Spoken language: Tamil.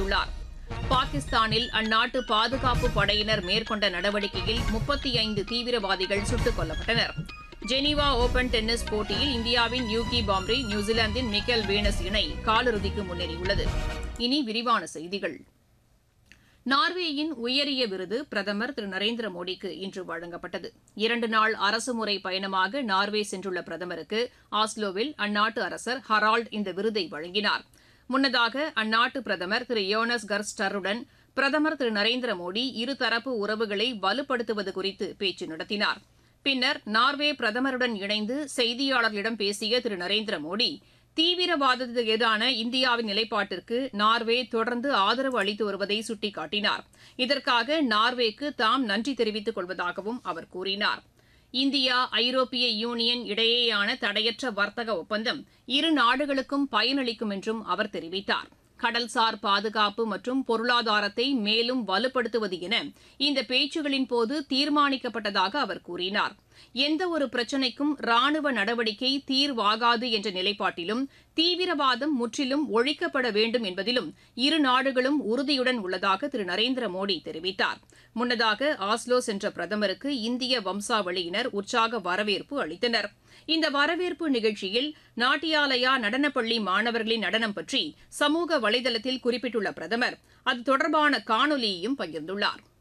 தெரிவித்துள்ளார் பாகிஸ்தானில் அந்நாட்டு பாதுகாப்பு படையினர் மேற்கொண்ட நடவடிக்கையில் முப்பத்தி ஐந்து தீவிரவாதிகள் சுட்டுக் கொல்லப்பட்டனர் ஜெனீவா ஓபன் டென்னிஸ் போட்டியில் இந்தியாவின் யூகி பாம்ரி நியூசிலாந்தின் மிக்கேல் வீனஸ் இணை காலிறுதிக்கு முன்னேறியுள்ளது இனி விரிவான செய்திகள் நார்வேயின் உயரிய விருது பிரதமர் திரு நரேந்திர மோடிக்கு இன்று வழங்கப்பட்டது இரண்டு நாள் அரசுமுறை பயணமாக நார்வே சென்றுள்ள பிரதமருக்கு ஆஸ்லோவில் அந்நாட்டு அரசர் ஹரால்ட் இந்த விருதை வழங்கினார் முன்னதாக அந்நாட்டு பிரதமர் திரு யோனஸ் கர்ஸ்டருடன் பிரதமர் திரு நரேந்திர மோடி இருதரப்பு உறவுகளை வலுப்படுத்துவது குறித்து பேச்சு நடத்தினார் பின்னர் நார்வே பிரதமருடன் இணைந்து செய்தியாளர்களிடம் பேசிய திரு நரேந்திர மோடி தீவிரவாதத்துக்கு எதிரான இந்தியாவின் நிலைப்பாட்டிற்கு நார்வே தொடர்ந்து ஆதரவு அளித்து வருவதை சுட்டிக்காட்டினார் இதற்காக நார்வேக்கு தாம் நன்றி தெரிவித்துக் கொள்வதாகவும் அவர் கூறினார் இந்தியா ஐரோப்பிய யூனியன் இடையேயான தடையற்ற வர்த்தக ஒப்பந்தம் இரு நாடுகளுக்கும் பயனளிக்கும் என்றும் அவர் தெரிவித்தார் கடல்சார் பாதுகாப்பு மற்றும் பொருளாதாரத்தை மேலும் வலுப்படுத்துவது என இந்த பேச்சுகளின் போது தீர்மானிக்கப்பட்டதாக அவர் கூறினார் எந்த ஒரு பிரச்சினைக்கும் ராணுவ நடவடிக்கை தீர்வாகாது என்ற நிலைப்பாட்டிலும் தீவிரவாதம் முற்றிலும் ஒழிக்கப்பட வேண்டும் என்பதிலும் இரு நாடுகளும் உறுதியுடன் உள்ளதாக திரு நரேந்திர மோடி தெரிவித்தார் முன்னதாக ஆஸ்லோ சென்ற பிரதமருக்கு இந்திய வம்சாவளியினர் உற்சாக வரவேற்பு அளித்தனர் இந்த வரவேற்பு நிகழ்ச்சியில் நாட்டியாலயா நடனப்பள்ளி மாணவர்களின் நடனம் பற்றி சமூக வலைதளத்தில் குறிப்பிட்டுள்ள பிரதமர் அது தொடர்பான காணொலியையும் பகிர்ந்துள்ளார்